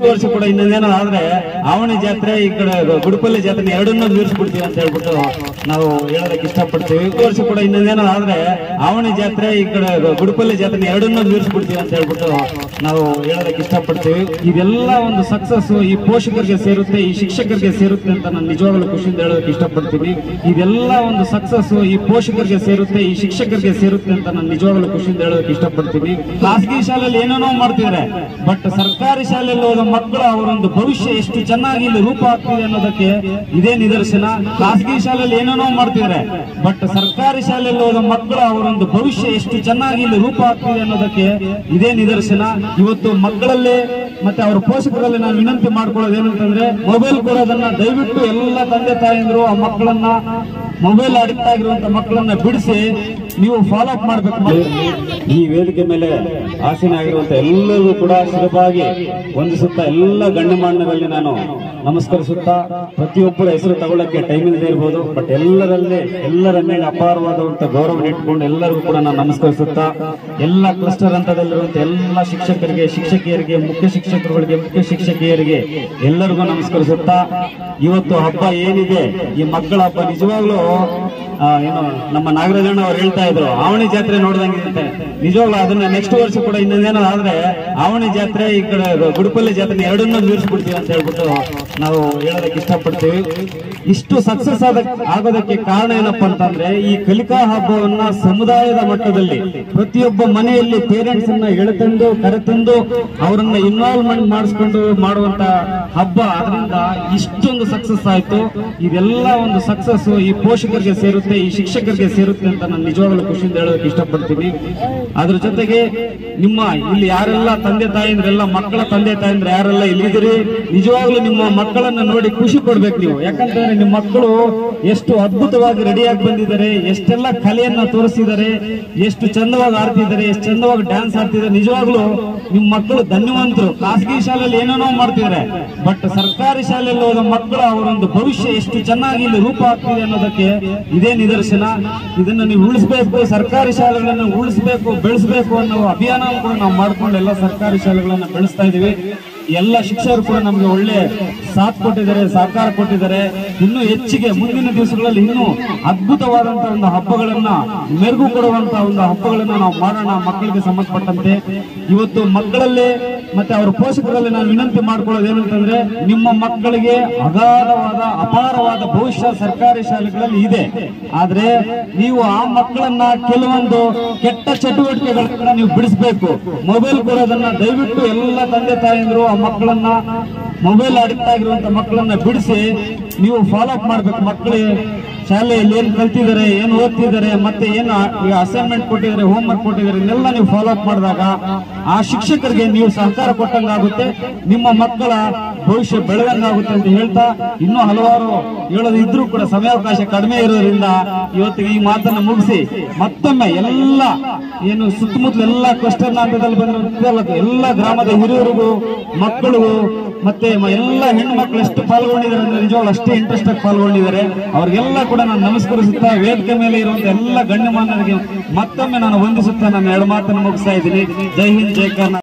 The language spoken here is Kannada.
ವರ್ಷ ಕೂಡ ಇನ್ನೊಂದೇನೋ ಆದ್ರೆ ಆವಣಿ ಜಾತ್ರೆ ಈ ಕಡೆ ಗುಡುಪಲ್ಲಿ ಜಾತ್ರೆ ಎರಡನ್ನೂ ಮೀರಿಸ್ಬಿಡ್ತೀವಿ ಅಂತ ಹೇಳ್ಬಿಟ್ಟು ನಾವು ಹೇಳೋದಕ್ಕೆ ಇಷ್ಟಪಡ್ತೀವಿ ಈ ವರ್ಷ ಕೂಡ ಇನ್ನೊಂದೇನೋ ಆದ್ರೆ ಆವಣಿ ಜಾತ್ರೆ ಈ ಕಡೆ ಗುಡುಪಲ್ಲಿ ಜಾತ್ರೆ ಎರಡನ್ನೂ ಮೀರಿಸ್ಬಿಡ್ತೀವಿ ಅಂತ ಹೇಳ್ಬಿಟ್ಟು ನಾವು ಹೇಳೋದಕ್ಕೆ ಇಷ್ಟಪಡ್ತೀವಿ ಇದೆಲ್ಲ ಒಂದು ಸಕ್ಸಸ್ ಈ ಪೋಷಕರಿಗೆ ಸೇರುತ್ತೆ ಈ ಶಿಕ್ಷಕರಿಗೆ ಸೇರುತ್ತೆ ಅಂತ ನಾನು ನಿಜವಾಗ್ಲೂ ಖುಷಿಯಿಂದ ಹೇಳೋದಕ್ಕೆ ಇಷ್ಟಪಡ್ತೀನಿ ಇದೆಲ್ಲ ಒಂದು ಸಕ್ಸಸ್ ಈ ಪೋಷಕರಿಗೆ ಸೇರುತ್ತೆ ಈ ಶಿಕ್ಷಕರಿಗೆ ಸೇರುತ್ತೆ ಅಂತ ನಾನು ನಿಜವಾಗ್ಲೂ ಖುಷಿಯಿಂದ ಹೇಳೋದಕ್ಕೆ ಇಷ್ಟಪಡ್ತೀನಿ ಖಾಸಗಿ ಶಾಲೆಯಲ್ಲಿ ಏನೇನೋ ಮಾಡ್ತಿದ್ದಾರೆ ಬಟ್ ಸರ್ಕಾರಿ ಶಾಲೆಯಲ್ಲಿ ಹೋದ ಮಕ್ಕಳು ಅವರೊಂದು ಭವಿಷ್ಯ ಎಷ್ಟು ಚೆನ್ನಾಗಿ ಇಲ್ಲಿ ರೂಪ ಆಗ್ತಿದೆ ಅನ್ನೋದಕ್ಕೆ ಇದೇ ನಿದರ್ಶನ ಖಾಸಗಿ ಶಾಲೆಯಲ್ಲಿ ಏನೇನೋ ಮಾಡ್ತಿದ್ದಾರೆ ಬಟ್ ಸರ್ಕಾರಿ ಶಾಲೆಯಲ್ಲಿ ಹೋದ ಮಕ್ಕಳು ಅವರೊಂದು ಭವಿಷ್ಯ ಎಷ್ಟು ಚೆನ್ನಾಗಿ ಇಲ್ಲಿ ರೂಪ ಆಗ್ತಿದೆ ಅನ್ನೋದಕ್ಕೆ ಇದೇ ನಿದರ್ಶನ ಇವತ್ತು ಮಕ್ಕಳಲ್ಲೇ ಮತ್ತೆ ಅವರ ಪೋಷಕರಲ್ಲಿ ನಾನು ವಿನಂತಿ ಮಾಡ್ಕೊಳ್ಳೋದು ಏನಂತಂದ್ರೆ ಮೊಬೈಲ್ ಕೊಡೋದನ್ನ ದಯವಿಟ್ಟು ಎಲ್ಲ ತಂದೆ ತಾಯಂದ್ರು ಆ ಮಕ್ಕಳನ್ನ ಮೊಬೈಲ್ ಅಡಿಕ್ಟ್ ಆಗಿರುವಂತ ಮಕ್ಕಳನ್ನ ಬಿಡಿಸಿ ನೀವು ಫಾಲೋ ಅಪ್ ಮಾಡ್ಬೇಕು ಈ ವೇದಿಕೆ ಮೇಲೆ ಆಸೀನಾಗಿರುವಂತ ಎಲ್ಲರಿಗೂ ಕೂಡ ಸುಲಭವಾಗಿ ವಂದಿಸುತ್ತಾ ಎಲ್ಲ ಗಣ್ಯಮಾನ್ಯರಲ್ಲಿ ನಾನು ನಮಸ್ಕರಿಸುತ್ತಾ ಪ್ರತಿಯೊಬ್ಬರ ಹೆಸರು ತಗೊಳ್ಳಕ್ಕೆ ಟೈಮ್ ಇಲ್ಲದೆ ಇರ್ಬೋದು ಬಟ್ ಎಲ್ಲರಲ್ಲಿ ಎಲ್ಲರ ಮೇಲೆ ಅಪಾರವಾದಂತ ಗೌರವ ಇಟ್ಕೊಂಡು ಎಲ್ಲರಿಗೂ ಕೂಡ ನಾನು ನಮಸ್ಕರಿಸುತ್ತಾ ಎಲ್ಲ ಕ್ಲಸ್ಟರ್ ಹಂತದಲ್ಲಿರುವಂತ ಎಲ್ಲ ಶಿಕ್ಷಕರಿಗೆ ಶಿಕ್ಷಕಿಯರಿಗೆ ಮುಖ್ಯ ಶಿಕ್ಷಕರುಗಳಿಗೆ ಮುಖ್ಯ ಶಿಕ್ಷಕಿಯರಿಗೆ ಎಲ್ಲರಿಗೂ ನಮಸ್ಕರಿಸುತ್ತಾ ಇವತ್ತು ಹಬ್ಬ ಏನಿದೆ ಈ ಮಕ್ಕಳ ಹಬ್ಬ ನಿಜವಾಗ್ಲೂ ಆ, ಏನು ನಮ್ಮ ನಾಗರಾಜಣ್ಣ ಅವ್ರು ಹೇಳ್ತಾ ಇದ್ರು ಆವಣಿ ಜಾತ್ರೆ ನೋಡ್ದಂಗಿದೆ ನಿಜವಾಗ್ಲೂ ಅದನ್ನ ನೆಕ್ಸ್ಟ್ ವರ್ಷ ಕೂಡ ಇನ್ನೊಂದೇನೋ ಆದ್ರೆ ಆವಣಿ ಜಾತ್ರೆ ಈ ಕಡೆ ಗುಡುಪಲ್ಲಿ ಜಾತ್ರೆ ಎರಡನ್ನೂ ಮೀರಿಸ್ಬಿಡ್ತೀವಿ ಅಂತ ಹೇಳ್ಬಿಟ್ಟು ನಾವು ಹೇಳೋದಕ್ಕೆ ಇಷ್ಟಪಡ್ತೀವಿ ಇಷ್ಟು ಸಕ್ಸಸ್ ಆದ ಆಗೋದಕ್ಕೆ ಕಾರಣ ಏನಪ್ಪಾ ಅಂತಂದ್ರೆ ಈ ಕಲಿಕಾ ಹಬ್ಬವನ್ನ ಸಮುದಾಯದ ಮಟ್ಟದಲ್ಲಿ ಪ್ರತಿಯೊಬ್ಬ ಮನೆಯಲ್ಲಿ ಪೇರೆಂಟ್ಸ್ ಅನ್ನ ಎಳೆತಂದು ಕರೆತಂದು ಅವರನ್ನ ಇನ್ವಾಲ್ವ್ಮೆಂಟ್ ಮಾಡಿಸ್ಕೊಂಡು ಮಾಡುವಂತ ಹಬ್ಬ ಅದರಿಂದ ಇಷ್ಟೊಂದು ಸಕ್ಸಸ್ ಆಯ್ತು ಇದೆಲ್ಲ ಒಂದು ಸಕ್ಸಸ್ ಈ ಪೋಷಕರಿಗೆ ಸೇರುತ್ತೆ ಈ ಶಿಕ್ಷಕರಿಗೆ ಸೇರುತ್ತೆ ಅಂತ ನಾನು ನಿಜವಾಗ್ಲೂ ಖುಷಿಯಿಂದ ಹೇಳೋದಕ್ಕೆ ಇಷ್ಟಪಡ್ತೀನಿ ಅದ್ರ ಜೊತೆಗೆ ನಿಮ್ಮ ಇಲ್ಲಿ ಯಾರೆಲ್ಲ ತಂದೆ ತಾಯಂದ್ರೆಲ್ಲ ಮಕ್ಕಳ ತಂದೆ ತಾಯಂದ್ರೆ ಯಾರೆಲ್ಲ ಇಲ್ಲಿದ್ದೀರಿ ನಿಜವಾಗ್ಲೂ ನಿಮ್ಮ ಮಕ್ಕಳನ್ನ ನೋಡಿ ಖುಷಿ ಪಡ್ಬೇಕು ನೀವು ಯಾಕಂತಂದ್ರೆ ನಿಮ್ಮ ಮಕ್ಕಳು ಎಷ್ಟು ಅದ್ಭುತವಾಗಿ ರೆಡಿಯಾಗಿ ಬಂದಿದ್ದಾರೆ ಎಷ್ಟೆಲ್ಲ ಕಲೆಯನ್ನ ತೋರಿಸಿದ್ದಾರೆ ಎಷ್ಟು ಚಂದವಾಗಿ ಆಡ್ತಿದ್ದಾರೆ ಎಷ್ಟು ಚಂದವಾಗಿ ಡ್ಯಾನ್ಸ್ ಆಡ್ತಿದ್ದಾರೆ ನಿಜವಾಗ್ಲೂ ನಿಮ್ಮ ಮಕ್ಕಳು ಧನ್ಯವಂತರು ಖಾಸಗಿ ಶಾಲೆಯಲ್ಲಿ ಏನೇನೋ ಮಾಡ್ತಿದ್ದಾರೆ ಬಟ್ ಸರ್ಕಾರಿ ಶಾಲೆಯಲ್ಲಿ ಹೋದ ಮಕ್ಕಳು ಅವರೊಂದು ಭವಿಷ್ಯ ಎಷ್ಟು ಚೆನ್ನಾಗಿ ಇಲ್ಲಿ ರೂಪ ಆಗ್ತಿದೆ ಅನ್ನೋದಕ್ಕೆ ಇದೇ ನಿದರ್ಶನ ಇದನ್ನ ನೀವು ಉಳಿಸ್ಬೇಕು ಸರ್ಕಾರಿ ಶಾಲೆಗಳನ್ನ ಉಳಿಸ್ಬೇಕು ಬೆಳೆಸಬೇಕು ಅನ್ನೋ ಅಭಿಯಾನ ಕೂಡ ನಾವು ಮಾಡ್ಕೊಂಡು ಎಲ್ಲ ಸರ್ಕಾರಿ ಶಾಲೆಗಳನ್ನ ಬೆಳೆಸ್ತಾ ಇದೀವಿ ಎಲ್ಲ ಶಿಕ್ಷಕರು ಕೂಡ ನಮಗೆ ಒಳ್ಳೆ ಸಾಥ್ ಕೊಟ್ಟಿದ್ದಾರೆ ಸಹಕಾರ ಕೊಟ್ಟಿದ್ದಾರೆ ಇನ್ನು ಹೆಚ್ಚಿಗೆ ಮುಂದಿನ ದಿವಸಗಳಲ್ಲಿ ಇನ್ನೂ ಅದ್ಭುತವಾದಂತಹ ಒಂದು ಹಬ್ಬಗಳನ್ನ ಮೆರುಗು ಕೊಡುವಂತ ಒಂದು ಹಬ್ಬಗಳನ್ನ ನಾವು ಮಾಡೋಣ ಮಕ್ಕಳಿಗೆ ಸಂಬಂಧಪಟ್ಟಂತೆ ಇವತ್ತು ಮಕ್ಕಳಲ್ಲೇ ಮತ್ತೆ ಅವರ ಪೋಷಕರಲ್ಲಿ ನಾನು ವಿನಂತಿ ಮಾಡ್ಕೊಳ್ಳೋದು ಏನಂತಂದ್ರೆ ನಿಮ್ಮ ಮಕ್ಕಳಿಗೆ ಅಗಾಧವಾದ ಅಪಾರವಾದ ಭವಿಷ್ಯ ಸರ್ಕಾರಿ ಶಾಲೆಗಳಲ್ಲಿ ಇದೆ ಆದ್ರೆ ನೀವು ಆ ಮಕ್ಕಳನ್ನ ಕೆಲವೊಂದು ಕೆಟ್ಟ ಚಟುವಟಿಕೆಗಳನ್ನ ನೀವು ಬಿಡಿಸಬೇಕು ಮೊಬೈಲ್ ಕೊಡೋದನ್ನ ದಯವಿಟ್ಟು ಎಲ್ಲ ತಂದೆ ತಾಯಂದ್ರು ಆ ಮಕ್ಕಳನ್ನ ಮೊಬೈಲ್ ಅಡಿಕ್ಟ್ ಆಗಿರುವಂತ ಮಕ್ಕಳನ್ನ ಬಿಡಿಸಿ ನೀವು ಫಾಲೋ ಅಪ್ ಮಾಡ್ಬೇಕು ಮಕ್ಕಳಿಗೆ ಶಾಲೆಯಲ್ಲಿ ಏನ್ ಕಲ್ತಿದ್ದಾರೆ ಏನ್ ಓದ್ತಿದ್ದಾರೆ ಮತ್ತೆ ಏನು ಅಸೈನ್ಮೆಂಟ್ ಕೊಟ್ಟಿದ್ದಾರೆ ಹೋಮ್ ವರ್ಕ್ ಕೊಟ್ಟಿದ್ದಾರೆ ಇದನ್ನೆಲ್ಲ ನೀವು ಫಾಲೋ ಅಪ್ ಮಾಡಿದಾಗ ಆ ಶಿಕ್ಷಕರಿಗೆ ನೀವು ಸಹಕಾರ ಕೊಟ್ಟಂಗಾಗುತ್ತೆ ನಿಮ್ಮ ಮಕ್ಕಳ ಭವಿಷ್ಯ ಬೆಳೆದಂಗಾಗುತ್ತೆ ಅಂತ ಹೇಳ್ತಾ ಇನ್ನೂ ಹಲವಾರು ಹೇಳೋದು ಇದ್ರೂ ಕೂಡ ಸಮಯಾವಕಾಶ ಕಡಿಮೆ ಇರೋದ್ರಿಂದ ಇವತ್ತಿಗೆ ಈ ಮಾತನ್ನ ಮುಗಿಸಿ ಮತ್ತೊಮ್ಮೆ ಎಲ್ಲ ಏನು ಸುತ್ತಮುತ್ತಲ ಎಲ್ಲ ಕ್ಲಸ್ಟರ್ ಹಂತದಲ್ಲಿ ಬಂದಿರೋ ಎಲ್ಲ ಗ್ರಾಮದ ಹಿರಿಯರಿಗೂ ಮಕ್ಕಳಿಗೂ ಮತ್ತೆ ಮ- ಎಲ್ಲ ಹೆಣ್ಣು ಮಕ್ಕಳು ಎಷ್ಟು ಪಾಲ್ಗೊಂಡಿದ್ದಾರೆ ಅಂದ್ರೆ ನಿಜವಾಗ್ಲೂ ಅಷ್ಟೇ ಇಂಟ್ರೆಸ್ಟ್ ಆಗಿ ಪಾಲ್ಗೊಂಡಿದ್ದಾರೆ ಅವ್ರಿಗೆಲ್ಲ ಕೂಡ ನಾನು ನಮಸ್ಕರಿಸುತ್ತಾ ವೇದಿಕೆ ಮೇಲೆ ಇರುವಂತ ಎಲ್ಲ ಗಣ್ಯಮಾನ್ಯರಿಗೆ ಮತ್ತೊಮ್ಮೆ ನಾನು ವಂದಿಸುತ್ತಾ ನನ್ನ ಎರಡು ಮಾತನ್ನು ಮುಗಿಸ್ತಾ ಇದ್ದೀನಿ ಜೈ ಹಿಂದ್ ಜೈ ಕರ್ನಾಟಕ